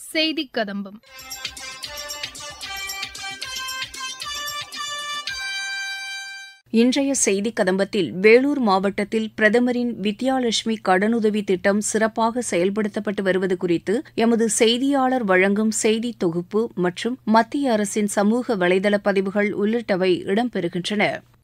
செய்தி கதம்பம் இன்றைய செய்தி கதம்பத்தில் வேலூர் மாவட்டத்தில் பிரதமரின் வித்யாலட்சுமி கடனுதவி திட்டம் சிறப்பாக செயல்படுத்தப்பட்டு வருவது குறித்து எமது செய்தியாளர் வழங்கும் செய்தி தொகுப்பு மற்றும் மத்திய அரசின் சமூக வலைதள பதிவுகள் உள்ளிட்டவை இடம்பெறுகின்றன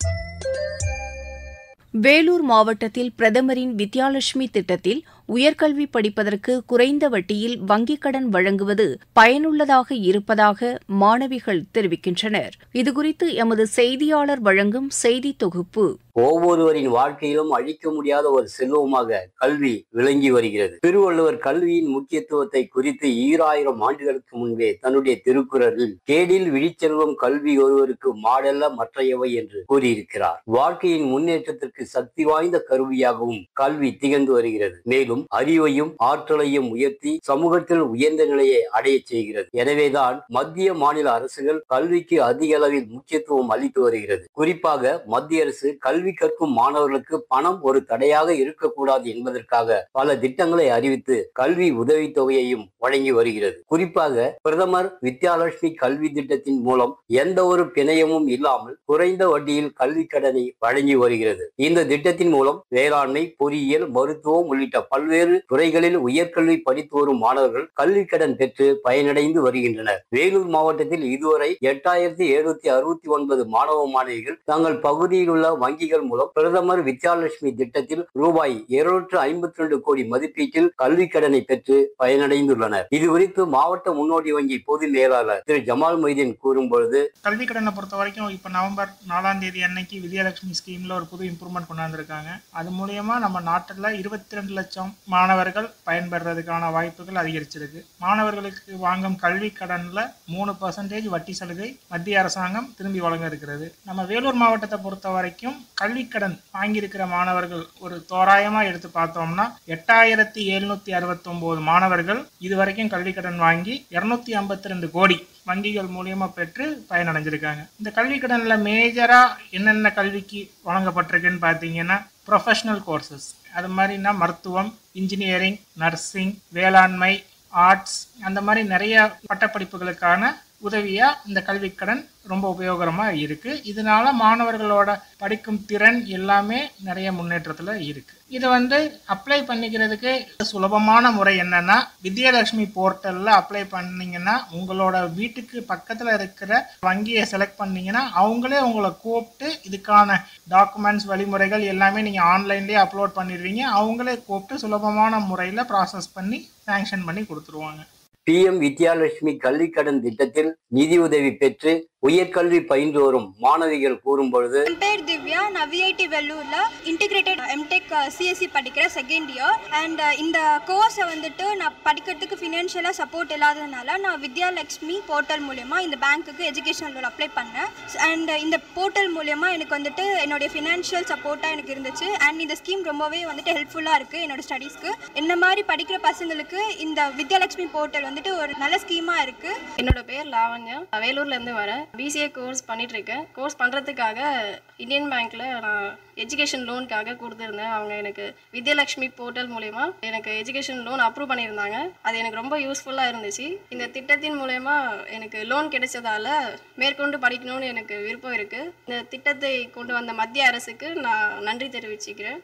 வேலூர் மாவட்டத்தில் பிரதமரின் வித்யாலட்சுமி திட்டத்தில் உயர்கல்வி படிப்பதற்கு குறைந்த வட்டியில் வங்கிக் கடன் வழங்குவது பயனுள்ளதாக இருப்பதாக மாணவிகள் தெரிவிக்கின்றனர் இதுகுறித்து எமது செய்தியாளர் வழங்கும் செய்தி தொகுப்பு ஒவ்வொருவரின் வாழ்க்கையிலும் அழிக்க முடியாத ஒரு செல்வமாக கல்வி விளங்கி வருகிறது திருவள்ளுவர் கல்வியின் முக்கியத்துவத்தை குறித்து ஈராயிரம் ஆண்டுகளுக்கு முன்பே தன்னுடைய திருக்குறளில் கேடில் விழிச்செல்வம் கல்வி ஒருவருக்கு மாடல்ல மற்றையவை என்று கூறியிருக்கிறார் வாழ்க்கையின் முன்னேற்றத்திற்கு சக்தி வாய்ந்த கருவியாகவும் கல்வி திகழ்ந்து வருகிறது மேலும் அறிவையும் ஆற்றலையும் உயர்த்தி சமூகத்தில் உயர்ந்த நிலையை அடைய செய்கிறது எனவேதான் மத்திய மாநில அரசுகள் கல்விக்கு அதிக அளவில் முக்கியத்துவம் அளித்து வருகிறது குறிப்பாக மத்திய அரசு கல்வி கற்கும் மாணவர்களுக்கு பணம் ஒரு தடையாக இருக்கக்கூடாது என்பதற்காக பல திட்டங்களை அறிவித்து கல்வி உதவித்தொகையையும் வழங்கி வருகிறது குறிப்பாக பிரதமர் வித்யாலட்சுமி கல்வி திட்டத்தின் மூலம் எந்த ஒரு பிணையமும் இல்லாமல் குறைந்த வட்டியில் கல்வி கடனை வழங்கி வருகிறது இந்த திட்டத்தின் மூலம் வேளாண்மை பொறியியல் மருத்துவம் உள்ளிட்ட பல்வேறு துறைகளில் உயர்கல்வி படித்து வரும் மாணவர்கள் கல்வி கடன் பெற்று பயனடைந்து வருகின்றனர் வேலூர் மாவட்டத்தில் இதுவரை எட்டாயிரத்தி எழுநூத்தி அறுபத்தி ஒன்பது மாணவ மாணவிகள் தங்கள் பகுதியில் உள்ள வங்கிகள் மூலம் பிரதமர் வித்யாலட்சுமி திட்டத்தில் ரூபாய் இருநூற்று ஐம்பத்தி ரெண்டு கோடி மதிப்பீட்டில் கல்வி கடனை பெற்று பயனடைந்துள்ளனர் இது குறித்து மாவட்ட முன்னோடி வங்கி பொது மேலாளர் திரு ஜமால் மொய்தீன் கூறும்பொழுது கல்வி கடனை பொறுத்த வரைக்கும் இப்போ நவம்பர் நாலாம் தேதி அன்னைக்கு விஜயலட்சுமி ஸ்கீம்ல ஒரு புது இம்ப்ரூவ்மெண்ட் கொண்டாந்துருக்காங்க அது மூலியமா நம்ம நாட்டில் இருபத்தி ரெண்டு லட்சம் மாணவர்கள் பயன்பெறதுக்கான வாய்ப்புகள் அதிகரிச்சிருக்கு மாணவர்களுக்கு வாங்கும் கல்வி கடன்ல மூணு பர்சன்டேஜ் வட்டி சலுகை மத்திய அரசாங்கம் திரும்பி வழங்க இருக்கிறது நம்ம வேலூர் மாவட்டத்தை பொறுத்த வரைக்கும் கல்வி கடன் வாங்கியிருக்கிற மாணவர்கள் ஒரு தோராயமா எடுத்து பார்த்தோம்னா எட்டாயிரத்தி எழுநூத்தி அறுபத்தி ஒன்பது மாணவர்கள் இதுவரைக்கும் கல்வி கடன் வாங்கி இருநூத்தி ஐம்பத்தி ரெண்டு கோடி வங்கிகள் மூலியமா பெற்று பயனடைஞ்சிருக்காங்க இந்த கல்வி கடன்ல மேஜரா என்னென்ன கல்விக்கு வழங்கப்பட்டிருக்குன்னு பார்த்தீங்கன்னா ப்ரொஃபஷனல் கோர்சஸ் அது மாதிரினா மருத்துவம் இன்ஜினியரிங் நர்சிங் வேளாண்மை ஆர்ட்ஸ் அந்த மாதிரி நிறைய பட்டப்படிப்புகளுக்கான உதவியா இந்த கல்வி கடன் ரொம்ப உபயோகரமா இருக்கு இதனால மாணவர்களோட படிக்கும் திறன் எல்லாமே நிறைய முன்னேற்றத்துல இருக்கு இது வந்து அப்ளை பண்ணிக்கிறதுக்கு சுலபமான முறை என்னன்னா வித்யாலட்சுமி போர்ட்டல்ல அப்ளை பண்ணீங்கன்னா உங்களோட வீட்டுக்கு பக்கத்துல இருக்கிற வங்கியை செலக்ட் பண்ணீங்கன்னா அவங்களே உங்களை கூப்பிட்டு இதுக்கான டாக்குமெண்ட்ஸ் வழிமுறைகள் எல்லாமே நீங்க ஆன்லைன்லயே அப்லோட் பண்ணிடுவீங்க அவங்களே கூப்பிட்டு சுலபமான முறையில ப்ராசஸ் பண்ணி சாங்ஷன் பண்ணி கொடுத்துருவாங்க பி எம் வித்யாலட்சுமி கல்வி கடன் திட்டத்தில் நிதி உதவி பெற்று உயர்கல்வி பயின்று வரும் மாணவிகள் கூறும் பொழுது என் பேர் திவ்யா நான் விஐடி வெள்ளூர்ல இன்டிகிரேட்டட் எம்டெக் சிஎஸ்சி படிக்கிற செகண்ட் இயர் அண்ட் இந்த கோர்ஸை வந்துட்டு நான் படிக்கிறதுக்கு ஃபினான்ஷியலாக சப்போர்ட் இல்லாததுனால நான் வித்யாலட்சுமி போர்ட்டல் மூலயமா இந்த பேங்க்குக்கு எஜுகேஷன் லோன் அப்ளை பண்ணேன் அண்ட் இந்த போர்ட்டல் மூலயமா எனக்கு வந்துட்டு என்னுடைய ஃபினான்ஷியல் சப்போர்ட்டாக எனக்கு இருந்துச்சு அண்ட் இந்த ஸ்கீம் ரொம்பவே வந்துட்டு ஹெல்ப்ஃபுல்லாக இருக்குது என்னோட ஸ்டடீஸ்க்கு என்ன மாதிரி படிக்கிற பசங்களுக்கு இந்த வித்யாலட்சுமி போர்ட்டல் வந்துட்டு ஒரு நல்ல ஸ்கீமாக இருக்குது என்னோட பேர் லாவண்யா நான் வேலூர்ல இருந்து வரேன் பிசிஏ கோர்ஸ் பண்ணிட்டு இருக்கேன் கோர்ஸ் பண்றதுக்காக இந்தியன் பேங்க்ல நான் எஜுகேஷன் லோனுக்காக கொடுத்துருந்தேன் அவங்க எனக்கு வித்யலட்சுமி போர்ட்டல் மூலயமா எனக்கு எஜுகேஷன் லோன் அப்ரூவ் பண்ணியிருந்தாங்க அது எனக்கு ரொம்ப யூஸ்ஃபுல்லாக இருந்துச்சு இந்த திட்டத்தின் மூலயமா எனக்கு லோன் கிடைச்சதால மேற்கொண்டு படிக்கணும்னு எனக்கு விருப்பம் இருக்கு இந்த திட்டத்தை கொண்டு வந்த மத்திய அரசுக்கு நான் நன்றி தெரிவிச்சுக்கிறேன்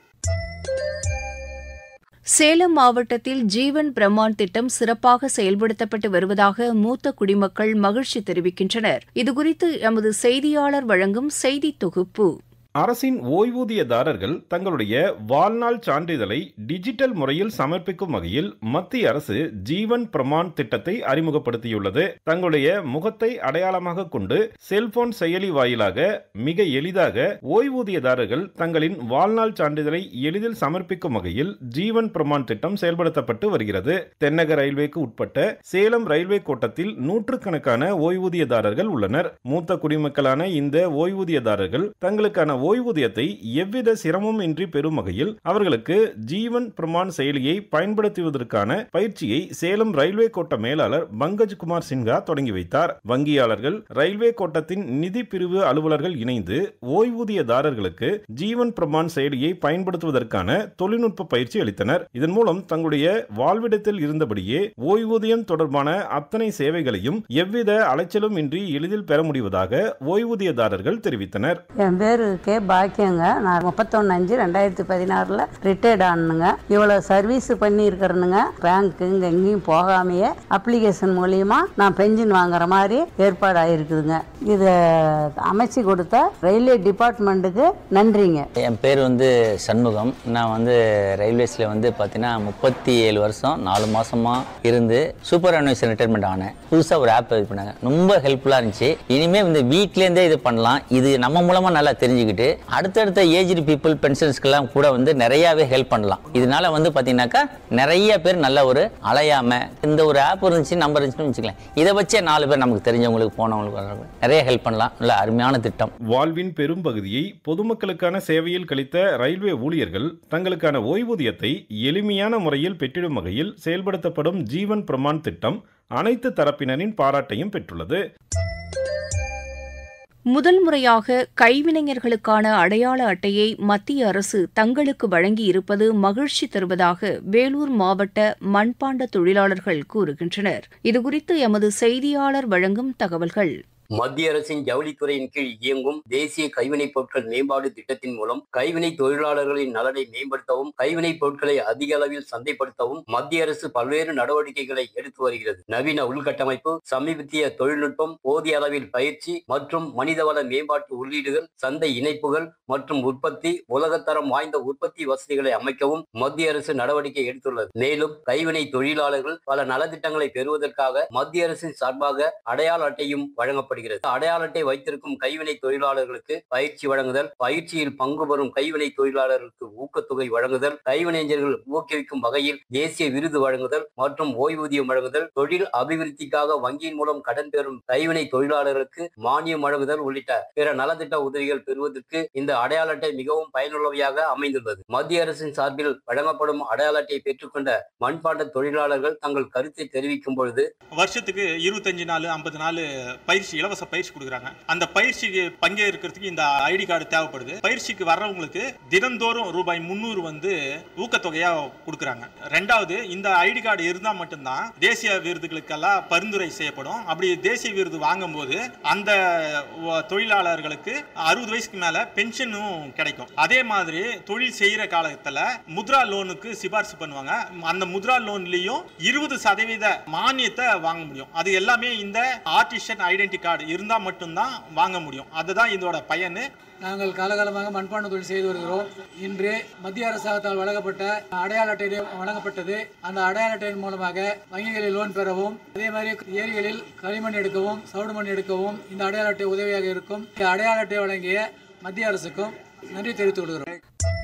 சேலம் மாவட்டத்தில் ஜீவன் பிரமான் திட்டம் சிறப்பாக செயல்படுத்தப்பட்டு வருவதாக மூத்த குடிமக்கள் மகிழ்ச்சி தெரிவிக்கின்றனர் இதுகுறித்து எமது செய்தியாளர் வழங்கும் செய்தி தொகுப்பு அரசின் ஓய்வூதியதாரர்கள் தங்களுடைய வாழ்நாள் சான்றிதழை டிஜிட்டல் முறையில் சமர்ப்பிக்கும் வகையில் மத்திய அரசு ஜீவன் பிரமான் திட்டத்தை அறிமுகப்படுத்தியுள்ளது தங்களுடைய முகத்தை அடையாளமாக கொண்டு செல்போன் செயலி வாயிலாக மிக எளிதாக ஓய்வூதியதாரர்கள் தங்களின் வாழ்நாள் சான்றிதழை எளிதில் சமர்ப்பிக்கும் வகையில் ஜீவன் பிரமான் திட்டம் செயல்படுத்தப்பட்டு வருகிறது தென்னக ரயில்வேக்கு உட்பட்ட சேலம் ரயில்வே கோட்டத்தில் நூற்றுக்கணக்கான ஓய்வூதியதாரர்கள் உள்ளனர் மூத்த குடிமக்களான இந்த ஓய்வூதியதாரர்கள் தங்களுக்கான ஓய்வூதியத்தை எவ்வித சிரமமும் இன்றி பெறும் வகையில் அவர்களுக்கு ஜீவன் பிரமான் செயலியை பயன்படுத்துவதற்கான பயிற்சியை சேலம் ரயில்வே கோட்ட மேலாளர் பங்கஜ் குமார் சின்ஹா தொடங்கி வைத்தார் வங்கியாளர்கள் ரயில்வே கோட்டத்தின் நிதி பிரிவு அலுவலர்கள் இணைந்து ஓய்வூதியதாரர்களுக்கு ஜீவன் பிரமான் செயலியை பயன்படுத்துவதற்கான தொழில்நுட்ப பயிற்சி அளித்தனர் இதன் மூலம் தங்களுடைய வாழ்விடத்தில் இருந்தபடியே ஓய்வூதியம் தொடர்பான அத்தனை சேவைகளையும் எவ்வித அலைச்சலும் இன்றி எளிதில் பெற முடிவதாக ஓய்வூதியதாரர்கள் தெரிவித்தனர் என் பேர் கே பாக்கியங்க நான் முப்பத்தொன்று அஞ்சு ரெண்டாயிரத்தி பதினாறில் ரிட்டையர்ட் ஆனனுங்க இவ்வளோ சர்வீஸ் பண்ணியிருக்கிறனுங்க பேங்க்கு இங்கே எங்கேயும் போகாமையே அப்ளிகேஷன் மூலியமா நான் பென்ஷன் வாங்குற மாதிரி ஏற்பாடு ஆயிருக்குதுங்க இதை அமைச்சு கொடுத்த ரயில்வே டிபார்ட்மெண்ட்டுக்கு நன்றிங்க என் பேர் வந்து சண்முகம் நான் வந்து ரயில்வேஸில் வந்து பார்த்தீங்கன்னா முப்பத்தி ஏழு வருஷம் நாலு மாசமாக இருந்து சூப்பர் அனுவேஷன் ரிட்டைர்மெண்ட் ஆனேன் புதுசாக ஒரு ஆப் இது பண்ணாங்க ரொம்ப ஹெல்ப்ஃபுல்லாக இருந்துச்சு இனிமேல் இந்த வீட்லேருந்தே இது பண்ணலாம் இது நம்ம மூலமாக நல்லா தெரிஞ்சுக்கிட்டு அடுத்தடுத்த ஏஜ்டு பீப்புள் பென்ஷன்ஸ்க்கெல்லாம் கூட வந்து நிறையாவே ஹெல்ப் பண்ணலாம் இதனால வந்து பார்த்தீங்கன்னாக்கா நிறைய பேர் நல்ல ஒரு அலையாம இந்த ஒரு ஆப் இருந்துச்சு நம்பர் இருந்துச்சுன்னு வச்சுக்கலாம் இதை வச்சே நாலு பேர் நமக்கு தெரிஞ்சவங்களுக்கு போனவங்களுக்கு வர்றவங்களுக்கு நிறைய ஹெல்ப் பண்ணலாம் நல்ல அருமையான திட்டம் வாழ்வின் பெரும் பகுதியை பொதுமக்களுக்கான சேவையில் கழித்த ரயில்வே ஊழியர்கள் தங்களுக்கான ஓய்வூதியத்தை எளிமையான முறையில் பெற்றிடும் வகையில் செயல்படுத்தப்படும் ஜீவன் பிரமான் திட்டம் அனைத்து தரப்பினரின் பாராட்டையும் பெற்றுள்ளது முதல் முறையாக கைவினைஞர்களுக்கான அடையாள அட்டையை மத்திய அரசு தங்களுக்கு வழங்கி இருப்பது மகிழ்ச்சி தருவதாக வேலூர் மாவட்ட மண்பாண்ட தொழிலாளர்கள் கூறுகின்றனர் இதுகுறித்து எமது செய்தியாளர் வழங்கும் தகவல்கள் மத்திய அரசின் ஜவுளித்துறையின் கீழ் இயங்கும் தேசிய கைவினைப் பொருட்கள் மேம்பாடு திட்டத்தின் மூலம் கைவினை தொழிலாளர்களின் நலனை மேம்படுத்தவும் கைவினைப் பொருட்களை அதிக அளவில் சந்தைப்படுத்தவும் மத்திய அரசு பல்வேறு நடவடிக்கைகளை எடுத்து வருகிறது நவீன உள்கட்டமைப்பு சமீபத்திய தொழில்நுட்பம் போதிய அளவில் பயிற்சி மற்றும் மனிதவள மேம்பாட்டு உள்ளீடுகள் சந்தை இணைப்புகள் மற்றும் உற்பத்தி உலகத்தரம் வாய்ந்த உற்பத்தி வசதிகளை அமைக்கவும் மத்திய அரசு நடவடிக்கை எடுத்துள்ளது மேலும் கைவினை தொழிலாளர்கள் பல நலத்திட்டங்களை பெறுவதற்காக மத்திய அரசின் சார்பாக அடையாள அட்டையும் வழங்கப்படுகிறது அடையாள அட்டை வைத்திருக்கும் கைவினை தொழிலாளர்களுக்கு பயிற்சி வழங்குதல் பயிற்சியில் பங்கு பெறும் கைவினை தொழிலாளர்களுக்கு ஊக்கத்தொகை வழங்குதல் கைவினைஞர்கள் ஊக்குவிக்கும் வகையில் தேசிய விருது வழங்குதல் மற்றும் ஓய்வூதியம் வழங்குதல் தொழில் அபிவிருத்திக்காக வங்கியின் மூலம் கடன் பெறும் கைவினை தொழிலாளர்களுக்கு மானியம் வழங்குதல் உள்ளிட்ட பிற நலத்திட்ட உதவிகள் பெறுவதற்கு இந்த அடையாள அட்டை மிகவும் பயனுள்ளவையாக அமைந்துள்ளது மத்திய அரசின் சார்பில் வழங்கப்படும் அடையாள அட்டையை பெற்றுக்கொண்ட மண்பாண்ட தொழிலாளர்கள் தங்கள் கருத்தை தெரிவிக்கும் பொழுது வருஷத்துக்கு இருபத்தஞ்சு நாள் ஐம்பது நாள் பயிற்சி இலவச பயிற்சி கொடுக்குறாங்க அந்த பயிற்சிக்கு பங்கேற்கிறதுக்கு இந்த ஐடி கார்டு தேவைப்படுது பயிற்சிக்கு வர்றவங்களுக்கு தினந்தோறும் ரூபாய் முந்நூறு வந்து ஊக்கத்தொகையா கொடுக்குறாங்க ரெண்டாவது இந்த ஐடி கார்டு இருந்தால் மட்டும்தான் தேசிய விருதுகளுக்கெல்லாம் பரிந்துரை செய்யப்படும் அப்படி தேசிய விருது வாங்கும்போது அந்த வ- தொழிலாளர்களுக்கு அறுபது வயசுக்கு மேல பென்ஷனும் கிடைக்கும் அதே மாதிரி தொழில் செய்யற காலத்துல முத்ரா லோனுக்கு சிபாரிசு பண்ணுவாங்க அந்த முத்ரா லோன்லயும் இருபது சதவீத மானியத்தை வாங்க முடியும் அது எல்லாமே இந்த ஆர்டிஷன் ஐடென்டி கார்டு இருந்தா மட்டும்தான் வாங்க முடியும் அதுதான் இதோட பயனு நாங்கள் காலகாலமாக மண்பாண்ட தொழில் செய்து வருகிறோம் இன்று மத்திய அரசாங்கத்தால் வழங்கப்பட்ட அடையாள அட்டை வழங்கப்பட்டது அந்த அடையாள அட்டையின் மூலமாக வங்கிகளில் லோன் பெறவும் அதே மாதிரி ஏரிகளில் களிமண் எடுக்கவும் சவுடு மண் எடுக்கவும் இந்த அடையாள அட்டை உதவியாக இருக்கும் இந்த அடையாள அட்டை வழங்கிய மத்திய அரசுக்கும் நன்றி தெரிவித்துக் கொள்கிறோம்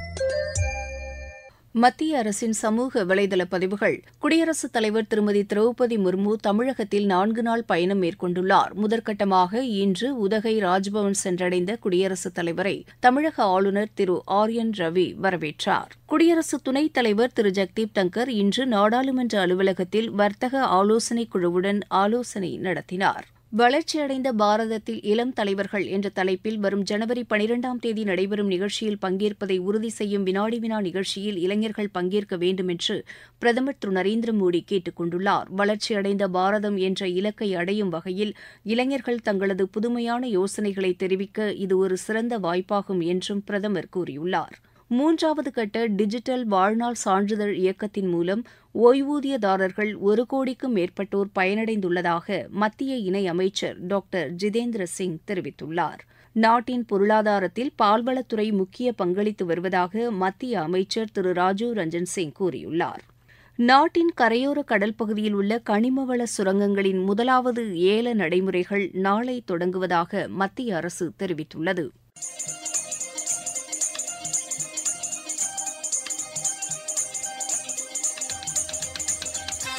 மத்திய அரசின் சமூக வலைதள பதிவுகள் குடியரசுத் தலைவர் திருமதி திரௌபதி முர்மு தமிழகத்தில் நான்கு நாள் பயணம் மேற்கொண்டுள்ளார் முதற்கட்டமாக இன்று உதகை ராஜ்பவன் சென்றடைந்த குடியரசுத் தலைவரை தமிழக ஆளுநர் திரு ஆர் என் ரவி வரவேற்றார் குடியரசு துணைத் தலைவர் திரு ஜெக்தீப் டங்கர் இன்று நாடாளுமன்ற அலுவலகத்தில் வர்த்தக ஆலோசனைக் குழுவுடன் ஆலோசனை நடத்தினார் வளர்ச்சியடைந்த பாரதத்தில் இளம் தலைவர்கள் என்ற தலைப்பில் வரும் ஜனவரி பனிரெண்டாம் தேதி நடைபெறும் நிகழ்ச்சியில் பங்கேற்பதை உறுதி செய்யும் வினாடி வினா நிகழ்ச்சியில் இளைஞர்கள் பங்கேற்க வேண்டும் என்று பிரதமர் திரு நரேந்திர மோடி கேட்டுக் கொண்டுள்ளார் வளர்ச்சியடைந்த பாரதம் என்ற இலக்கை அடையும் வகையில் இளைஞர்கள் தங்களது புதுமையான யோசனைகளை தெரிவிக்க இது ஒரு சிறந்த வாய்ப்பாகும் என்றும் பிரதமர் கூறியுள்ளார் மூன்றாவது கட்ட டிஜிட்டல் வாழ்நாள் சான்றிதழ் இயக்கத்தின் மூலம் ஓய்வூதியதாரர்கள் ஒரு கோடிக்கும் மேற்பட்டோர் பயனடைந்துள்ளதாக மத்திய இணை அமைச்சர் டாக்டர் ஜிதேந்திர சிங் தெரிவித்துள்ளார் நாட்டின் பொருளாதாரத்தில் பால்வளத்துறை முக்கிய பங்களித்து வருவதாக மத்திய அமைச்சர் திரு ராஜீவ் ரஞ்சன் சிங் கூறியுள்ளார் நாட்டின் கரையோர கடல் பகுதியில் உள்ள கனிமவள சுரங்கங்களின் முதலாவது ஏல நடைமுறைகள் நாளை தொடங்குவதாக மத்திய அரசு தெரிவித்துள்ளது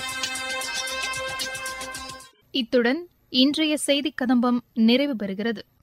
இத்துடன் இன்றைய செய்திக் கதம்பம் நிறைவு பெறுகிறது